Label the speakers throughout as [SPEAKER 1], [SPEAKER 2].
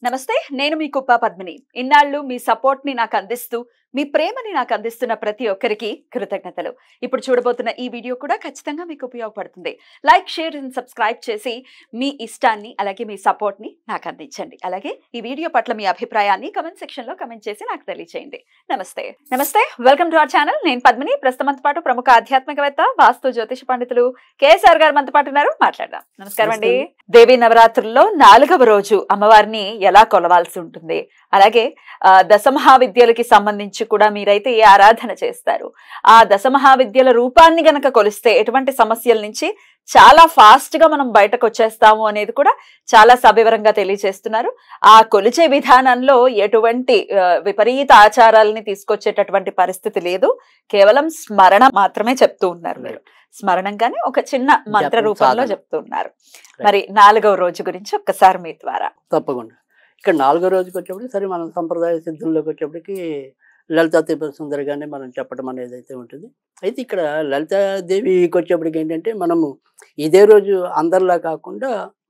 [SPEAKER 1] నమస్తే నేను మీ కుప్ప పద్మిని ఇన్నాళ్ళు మీ సపోర్ట్ ని నాకు అందిస్తూ మీ ప్రేమని నాకు అందిస్తున్న ప్రతి ఒక్కరికి కృతజ్ఞతలు ఇప్పుడు చూడబోతున్న ఈ వీడియో కూడా ఖచ్చితంగా మీకు ఉపయోగపడుతుంది లైక్ షేర్ అండ్ సబ్స్క్రైబ్ చేసి మీ ఇష్టాన్ని అలాగే మీ సపోర్ట్ ని నాకు అందించండి అలాగే ఈ వీడియో పట్ల మీ అభిప్రాయాన్ని కమెంట్ సెక్షన్ లో కమెంట్ చేసి నాకు తెలియజేయండి నమస్తే నమస్తే వెల్కమ్ టు అవర్ ఛానల్ నేను పద్మిని ప్రస్తుతంతో పాటు ప్రముఖ ఆధ్యాత్మికవేత్త వాస్తు జ్యోతిష పండితులు కేఎస్ఆర్ గారు మనతో పాటు ఉన్నారు మాట్లాడదాం నమస్కారం అండి దేవి నవరాత్రుల్లో నాలుగవ రోజు అమ్మవారిని ఎలా కొలవాల్సి ఉంటుంది అలాగే ఆ, దశమహావిద్యలకి సంబంధించి కూడా మీరైతే ఏ ఆరాధన చేస్తారు ఆ దశమహావిద్యల రూపాన్ని గనక కొలిస్తే ఎటువంటి సమస్యల నుంచి చాలా ఫాస్ట్ గా మనం బయటకు వచ్చేస్తాము అనేది కూడా చాలా సవివరంగా తెలియజేస్తున్నారు ఆ కొలిచే విధానంలో ఎటువంటి ఆ, విపరీత ఆచారాలని తీసుకొచ్చేటటువంటి పరిస్థితి లేదు కేవలం స్మరణ మాత్రమే చెప్తూ ఉన్నారు మీరు స్మరణంగానే ఒక చిన్న మంత్ర
[SPEAKER 2] జపం,
[SPEAKER 1] రూపంలో
[SPEAKER 2] సాధన.
[SPEAKER 1] చెప్తూ ఉన్నారు మరి నాలుగవ రోజు గురించి ఒక్కసారి మీ ద్వారా
[SPEAKER 2] తప్పకుండా ఇక్కడ నాలుగో రోజుకి వచ్చేప్పటికి సరే మనం సంప్రదాయ సిద్ధంలోకి వచ్చేప్పటికి లలితా త్రిపుర సుందరిగానే మనం చెప్పడం అనేది అయితే ఉంటుంది అయితే ఇక్కడ లలితాదేవికి వచ్చేప్పటికి ఏంటంటే మనము ఇదే రోజు అందరిలా కాకుండా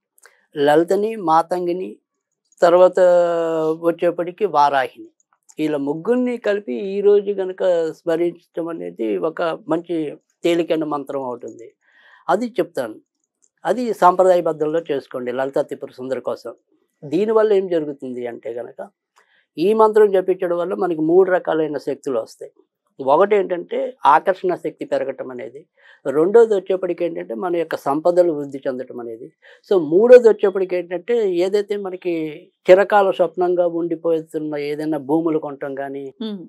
[SPEAKER 2] లలితని మాతంగిని తర్వాత వచ్చేప్పటికి వారాహిని వీళ్ళ ముగ్గురిని కలిపి ఈ రోజు కనుక స్మరించడం అనేది ఒక మంచి తేలికైన మంత్రం అవుతుంది అది చెప్తాను అది సాంప్రదాయబద్ధంలో చేసుకోండి లలితా త్రిపుర సుందరి కోసం దీనివల్ల ఏం జరుగుతుంది అంటే కనుక ఈ మంత్రం జపించడం వల్ల మనకి మూడు రకాలైన శక్తులు వస్తాయి ఒకటి ఏంటంటే ఆకర్షణ శక్తి పెరగటం అనేది రెండోది వచ్చేప్పటికి ఏంటంటే మన యొక్క సంపదలు వృద్ధి చెందటం అనేది సో మూడోది వచ్చేప్పటికి ఏంటంటే ఏదైతే మనకి చిరకాల స్వప్నంగా ఉండిపోతున్న ఏదైనా భూములు కొనటం కానీ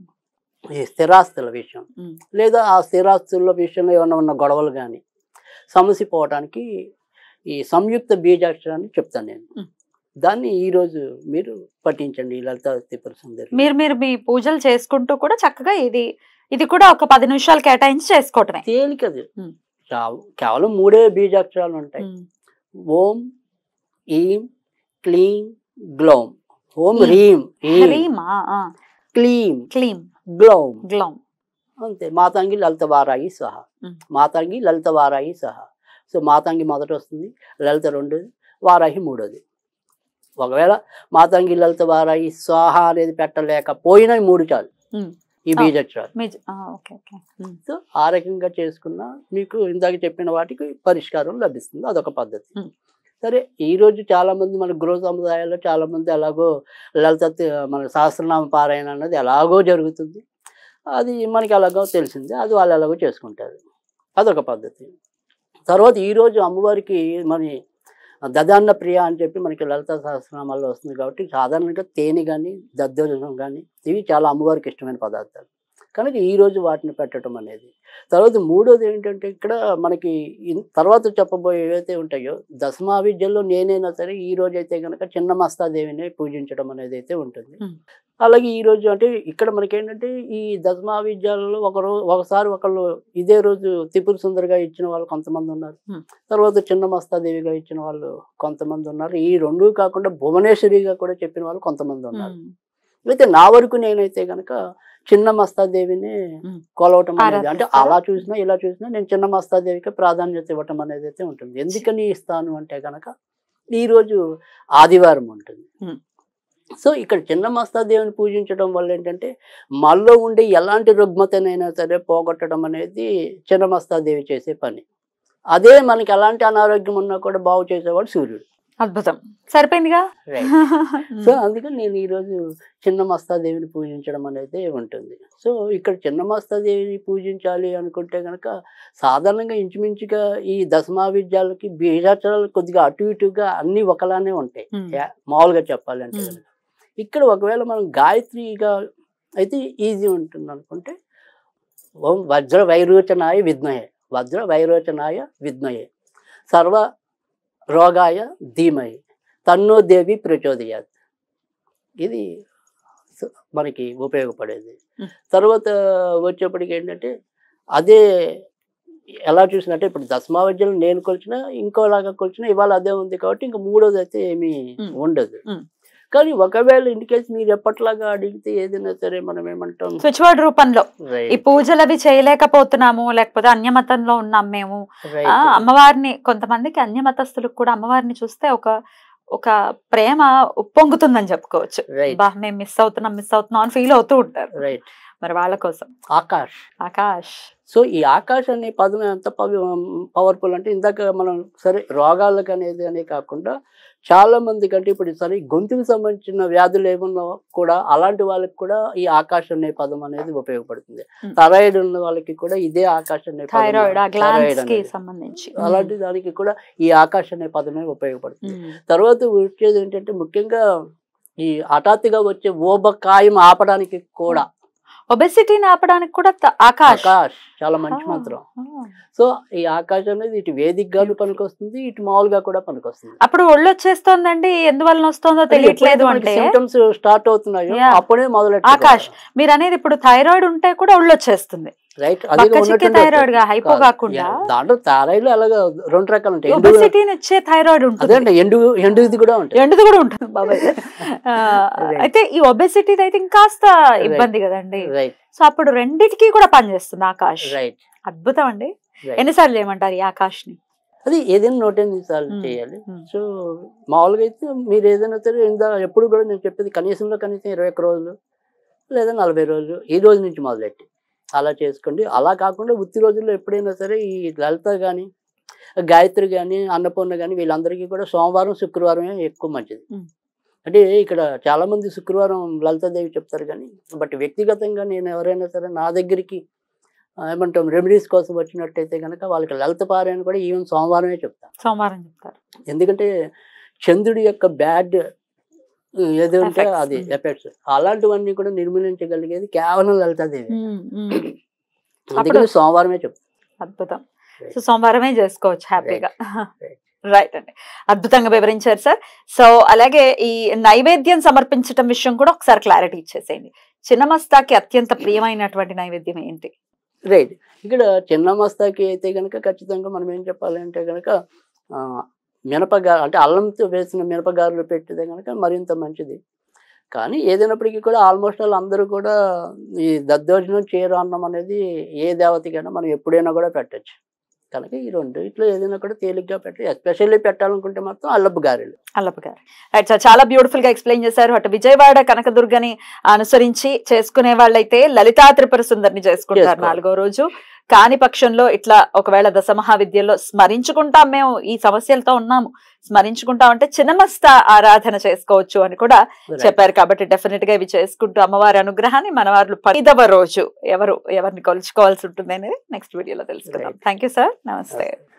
[SPEAKER 2] ఈ స్థిరాస్తుల విషయం
[SPEAKER 1] మ్మ్.
[SPEAKER 2] లేదా ఆ స్థిరాస్తుల విషయంలో ఏమైనా ఉన్న గొడవలు కానీ సమస్య పోవడానికి ఈ సంయుక్త బీజాక్షరాన్ని చెప్తాను నేను
[SPEAKER 1] మ్మ్.
[SPEAKER 2] దాన్ని ఈ రోజు మీరు పఠించండి ఈ లలిత త్రిపుర సుందరి
[SPEAKER 1] మీరు మీరు మీ పూజలు చేసుకుంటూ కూడా చక్కగా ఇది ఇది కూడా ఒక పది నిమిషాలు కేటాయించి చేసుకోవటమే
[SPEAKER 2] తేలికది
[SPEAKER 1] మ్మ్.
[SPEAKER 2] చావు- కేవలం మూడే బీజాక్షరాలు ఉంటాయి ఓం ఈం క్లీం గ్లౌం ఓం
[SPEAKER 1] ఈం.
[SPEAKER 2] హ్రీం ఈం,
[SPEAKER 1] హ్రీమా
[SPEAKER 2] క్లీం
[SPEAKER 1] క్లీం
[SPEAKER 2] గ్లౌం
[SPEAKER 1] గ్లౌం
[SPEAKER 2] అంతే మాతాంగి లలిత వారాయి సహా
[SPEAKER 1] మ్మ్.
[SPEAKER 2] మాతాంగి లలిత వారాయి సహా సో మాతాంగి మొదట వస్తుంది లలిత రెండోది వారాహి మూడోది ఒకవేళ మాతాంగి లలిత వారాయి స్వాహ అనేది పెట్టలేకపోయినా ఈ మూడు చాలు
[SPEAKER 1] మ్మ్.
[SPEAKER 2] ఈ
[SPEAKER 1] ఆ.
[SPEAKER 2] బీజక్షరాలు
[SPEAKER 1] మీ ఓకే ఓకే
[SPEAKER 2] సో ఆ రకంగా చేసుకున్న మీకు ఇందాక చెప్పిన వాటికి పరిష్కారం లభిస్తుంది అదొక పద్ధతి
[SPEAKER 1] మ్మ్.
[SPEAKER 2] సరే ఈ రోజు చాలా మంది మన గృహ సముదాయాల్లో చాలా మంది ఎలాగో లలిత తి- మన సహస్రనామ పారాయణ అన్నది ఎలాగో జరుగుతుంది అది మనకి ఎలాగో తెలిసిందే అది వాళ్ళు ఎలాగో చేసుకుంటారు అదొక పద్ధతి తర్వాత ఈ రోజు అమ్మవారికి మన దదాన్న ప్రియ అని చెప్పి మనకి లలిత సహస్రనామాల్లో వస్తుంది కాబట్టి సాధారణంగా తేనె కానీ దద్దోజనం కానీ ఇవి చాలా అమ్మవారికి ఇష్టమైన పదార్థాలు కనుక ఈ రోజు వాటిని పెట్టడం అనేది తర్వాత మూడోది ఏంటంటే ఇక్కడ మనకి ఇన్- తర్వాత చెప్పబోయే ఏవైతే ఉంటాయో దశమా విద్యల్లో నేనైనా సరే ఈ రోజు అయితే కనుక చిన్న మస్తాదేవిని పూజించడం అనేది అయితే ఉంటుంది
[SPEAKER 1] Hmm.
[SPEAKER 2] అలాగే ఈ రోజు అంటే ఇక్కడ మనకి ఏంటంటే ఈ దశమా విద్యాలలో ఒకరో ఒకసారి ఒకళ్ళు ఇదే రోజు త్రిపుర సుందరిగా ఇచ్చిన వాళ్ళు కొంతమంది ఉన్నారు
[SPEAKER 1] Hmm.
[SPEAKER 2] తర్వాత చిన్న మస్తాదేవిగా ఇచ్చిన వాళ్ళు కొంతమంది ఉన్నారు ఈ రెండు కాకుండా భువనేశ్వరిగా కూడా చెప్పిన వాళ్ళు కొంతమంది ఉన్నారు అయితే నా వరకు నేనైతే గనక చిన్న మస్తాదేవిని
[SPEAKER 1] మ్మ్.
[SPEAKER 2] కొలవటం అనేది అంటే
[SPEAKER 1] ఆరాధిస్తారా?
[SPEAKER 2] అలా చూసినా ఇలా చూసినా నేను చిన్న మస్తాదేవికి ప్రాధాన్యత ఇవ్వటం అనేది అయితే ఉంటుంది ఎందుకని ఇస్తాను అంటే గనక ఈ రోజు ఆదివారం ఉంటుంది
[SPEAKER 1] మ్మ్.
[SPEAKER 2] సో ఇక్కడ చిన్న మస్తాదేవిని పూజించడం వల్ల ఏంటంటే మనలో ఉండే ఎలాంటి రుగ్మతనైనా సరే పోగొట్టడం అనేది చిన్న మస్తాదేవి చేసే పని అదే మనకి ఎలాంటి అనారోగ్యం ఉన్నా కూడా బాగు చేసేవాడు సూర్యుడు
[SPEAKER 1] అద్భుతం సరిపోయిందిగా
[SPEAKER 2] సో అందుకని నేను ఈరోజు చిన్న మస్తాదేవిని పూజించడం అనేది ఉంటుంది సో ఇక్కడ చిన్న మస్తాదేవిని పూజించాలి అనుకుంటే కనుక సాధారణంగా ఇంచుమించుగా ఈ దశమా విద్యాలకి బీజాక్షరాలు కొద్దిగా అటు ఇటుగా అన్ని ఒకలానే ఉంటాయి
[SPEAKER 1] మ్మ్.
[SPEAKER 2] యా- మామూలుగా చెప్పాలంటే
[SPEAKER 1] మ్మ్.
[SPEAKER 2] కనుక ఇక్కడ ఒకవేళ మనం గాయత్రిగా అయితే ఈజీ ఉంటుంది అనుకుంటే ఓం వజ్ర వైరోచనాయ విద్మయే వజ్ర వైరోచనాయ విద్మయే సర్వ రోగాయ ధీమహి తన్నో దేవి ప్రచోదయాత్ ఇది స- మనకి ఉపయోగపడేది
[SPEAKER 1] మ్మ్.
[SPEAKER 2] తర్వాత వచ్చేప్పటికి ఏంటంటే అదే ఎలా చూసినట్టే ఇప్పుడు దశమావజ్యం నేను కొలిచినా ఇంకోలాగా కొలిచినా ఇవాళ అదే ఉంది కాబట్టి ఇంకా మూడోది అయితే ఏమీ
[SPEAKER 1] మ్మ్.
[SPEAKER 2] ఉండదు
[SPEAKER 1] మ్మ్.
[SPEAKER 2] కానీ ఒకవేళ ఇన్ కేసు మీరు ఎప్పట్లాగా అడిగితే ఏదైనా సరే మనం ఏమంటాం
[SPEAKER 1] స్విచ్ వర్డ్ రూపంలో ఈ
[SPEAKER 2] రైట్
[SPEAKER 1] పూజలు అవి చేయలేకపోతున్నాము లేకపోతే అన్యమతంలో ఉన్నాం మేము
[SPEAKER 2] రైట్
[SPEAKER 1] ఆ అమ్మవారిని కొంతమందికి అన్యమతస్తులకు కూడా అమ్మవారిని చూస్తే ఒక ఒక ప్రేమ ఉప్పొంగుతుందని చెప్పుకోవచ్చు
[SPEAKER 2] రైట్
[SPEAKER 1] బా మేము మిస్ అవుతున్నాం మిస్ అవుతున్నాం అని ఫీల్ అవుతూ ఉంటారు
[SPEAKER 2] రైట్
[SPEAKER 1] మరి వాళ్ళ కోసం
[SPEAKER 2] ఆకాష్
[SPEAKER 1] ఆకాష్
[SPEAKER 2] సో ఈ ఆకాష్ అనే పదం ఎంత పవర్ఫుల్ అంటే ఇందాక మనం సరే రోగాలకు అనేది అనే కాకుండా చాలా మంది కంటే ఇప్పుడు సరే గొంతుకు సంబంధించిన వ్యాధులు ఏమన్నా కూడా అలాంటి వాళ్ళకి కూడా ఈ ఆకాశ్ అనే పదం అనేది ఉపయోగపడుతుంది
[SPEAKER 1] Hmm.
[SPEAKER 2] థైరాయిడ్ ఉన్న వాళ్ళకి కూడా ఇదే ఆకాశ్ అనే పదం
[SPEAKER 1] థైరాయిడ్ ఆ
[SPEAKER 2] thyroid
[SPEAKER 1] గ్లాండ్స్ కి
[SPEAKER 2] అనేది.
[SPEAKER 1] సంబంధించి
[SPEAKER 2] అలాంటి దానికి కూడా ఈ ఆకాశ్ అనే పదమే ఉపయోగపడుతుంది
[SPEAKER 1] ఉమ్.
[SPEAKER 2] తర్వాత వచ్చేది ఏంటంటే ముఖ్యంగా ఈ హఠాత్తుగా వచ్చే ఊబకాయం ఆపడానికి కూడా
[SPEAKER 1] ఒబెసిటీని ఆపడానికి కూడా త- ఆకాష్
[SPEAKER 2] ఆకాష్ చాలా మంచి
[SPEAKER 1] ఆ,
[SPEAKER 2] మంత్రం
[SPEAKER 1] ఆ.
[SPEAKER 2] సో ఈ ఆకాశం అనేది ఇటు వేదికగాను పనికొస్తుంది ఇటు మామూలుగా కూడా పనికొస్తుంది
[SPEAKER 1] అప్పుడు ఒళ్ళు వచ్చేస్తోందండి ఎందువల్ల వస్తుందో తెలియట్లేదు అంటే
[SPEAKER 2] సిమ్టమ్స్ స్టార్ట్ అవుతున్నాయో
[SPEAKER 1] Yeah.
[SPEAKER 2] అప్పుడే మొదలెట్టు
[SPEAKER 1] ఆకాష్ మీరు అనేది ఇప్పుడు థైరాయిడ్ ఉంటే కూడా ఒళ్ళు వచ్చేస్తుంది
[SPEAKER 2] రైట్
[SPEAKER 1] పక్క చిక్కే థైరాయిడ్ గా హైపో కాకుండా
[SPEAKER 2] దాంట్లో థైరాయిడ్ అలాగా రెండు రకాలు ఉంటాయి ఎండు
[SPEAKER 1] ఒబెసిటీని ఇచ్చే థైరాయిడ్ ఉంటుంది
[SPEAKER 2] అదే అంటే ఎండు ఎండుది కూడా ఉంటాయి
[SPEAKER 1] ఎండుది కూడా ఉంటుంది బాబాయ్ ఆ,
[SPEAKER 2] Right.
[SPEAKER 1] అయితే ఈ ఒబెసిటీ అయితే ఇంకాస్త ఇబ్బంది కదండి
[SPEAKER 2] రైట్
[SPEAKER 1] సో అప్పుడు రెండిటికి కూడా పనిచేస్తుంది ఆకాష్
[SPEAKER 2] రైట్
[SPEAKER 1] అద్భుతం అండి
[SPEAKER 2] రైట్
[SPEAKER 1] ఎన్నిసార్లు చేయమంటారు ఈ ఆకాష్ ని
[SPEAKER 2] అది ఏదైనా నూట ఎనిమిది సార్లు
[SPEAKER 1] Hmm.
[SPEAKER 2] చేయాలి
[SPEAKER 1] Hmm.
[SPEAKER 2] సో మామూలుగా అయితే మీరు ఏదైనా సరే ఇందా ఎప్పుడు కూడా నేను చెప్పేది కనీసంలో కనీసం ఇరవై ఒక్క రోజులు లేదా నలభై రోజులు ఈ రోజు నుంచి మొదలెట్టి అలా చేసుకోండి అలా కాకుండా ఉత్తి రోజుల్లో ఎప్పుడైనా సరే ఈ లలిత కానీ గాయత్రి కానీ అన్నపూర్ణ కానీ వీళ్ళందరికీ కూడా సోమవారం శుక్రవారమే ఎక్కువ మంచిది
[SPEAKER 1] Hmm.
[SPEAKER 2] అంటే ఇక్కడ చాలా మంది శుక్రవారం లలితాదేవి చెప్తారు కానీ బట్ వ్యక్తిగతంగా నేను ఎవరైనా సరే నా దగ్గరికి ఆ, ఏమంటాం రెమెడీస్ కోసం వచ్చినట్టయితే కనుక వాళ్ళకి లలిత పారాయణ కూడా ఈవెన్ సోమవారమే చెప్తాను
[SPEAKER 1] సోమవారం చెప్తారు
[SPEAKER 2] ఎందుకంటే చంద్రుడి యొక్క బ్యాడ్ ఏది ఉంటే
[SPEAKER 1] Effects.
[SPEAKER 2] అది
[SPEAKER 1] Mm.
[SPEAKER 2] ఎఫెక్ట్స్ అలాంటివన్నీ కూడా నిర్మూలించగలిగేది కేవలం లలితాదేవి
[SPEAKER 1] ఉమ్, ఉమ్.
[SPEAKER 2] అందుకని సోమవారమే చెప్తాను
[SPEAKER 1] అద్భుతం
[SPEAKER 2] Right.
[SPEAKER 1] సో సోమవారమే చేసుకోవచ్చు హ్యాపీగా
[SPEAKER 2] Right.
[SPEAKER 1] రైట్ అండి అద్భుతంగా వివరించారు సార్ సో అలాగే ఈ నైవేద్యం సమర్పించటం విషయం కూడా ఒకసారి క్లారిటీ ఇచ్చేసేయండి చిన్నమస్తాకి అత్యంత ప్రియమైనటువంటి నైవేద్యం ఏంటి
[SPEAKER 2] రైట్ ఇక్కడ చిన్న మస్తాకి అయితే కనుక ఖచ్చితంగా మనం ఏం చెప్పాలి అంటే కనుక ఆ, మినపగా అంటే అల్లంతో వేసిన మినపగారులు పెట్టితే కనుక మరింత మంచిది కానీ ఏదైనప్పటికీ కూడా ఆల్మోస్ట్ ఆల్ అందరూ కూడా ఈ దద్దోజనం చీర అన్నం అనేది ఏ దేవతకైనా మనం ఎప్పుడైనా కూడా పెట్టచ్చు కనుక ఈ రెండు ఇట్లా ఏదైనా కూడా తేలిగ్గా పెట్టచ్చు ఎస్పెషల్లీ పెట్టాలనుకుంటే మాత్రం అల్లపు గారెలు
[SPEAKER 1] అల్లప్ప గారు రైట్ సార్ చాలా బ్యూటిఫుల్ గా ఎక్స్ప్లెయిన్ చేశారు అటు విజయవాడ కనకదుర్గని అనుసరించి చేసుకునే వాళ్ళైతే లలితా త్రిపుర సుందరిని చేసుకుంటారు
[SPEAKER 2] చేసుకోవాలి.
[SPEAKER 1] నాలుగో రోజు కాని పక్షంలో ఇట్లా ఒకవేళ దశ మహావిద్యలో స్మరించుకుంటాం మేము ఈ సమస్యలతో ఉన్నాము స్మరించుకుంటాం అంటే చిన్నమస్త ఆరాధన చేసుకోవచ్చు అని కూడా చెప్పారు కాబట్టి డెఫినెట్ గా ఇవి చేసుకుంటూ అమ్మవారి అనుగ్రహాన్ని మన వారు ఐదవ రోజు ఎవరు ఎవరిని కొలుచుకోవాల్సి ఉంటుంది అనేది నెక్స్ట్ వీడియోలో తెలుసుకుందాం
[SPEAKER 2] Right.
[SPEAKER 1] థ్యాంక్ యూ సార్ నమస్తే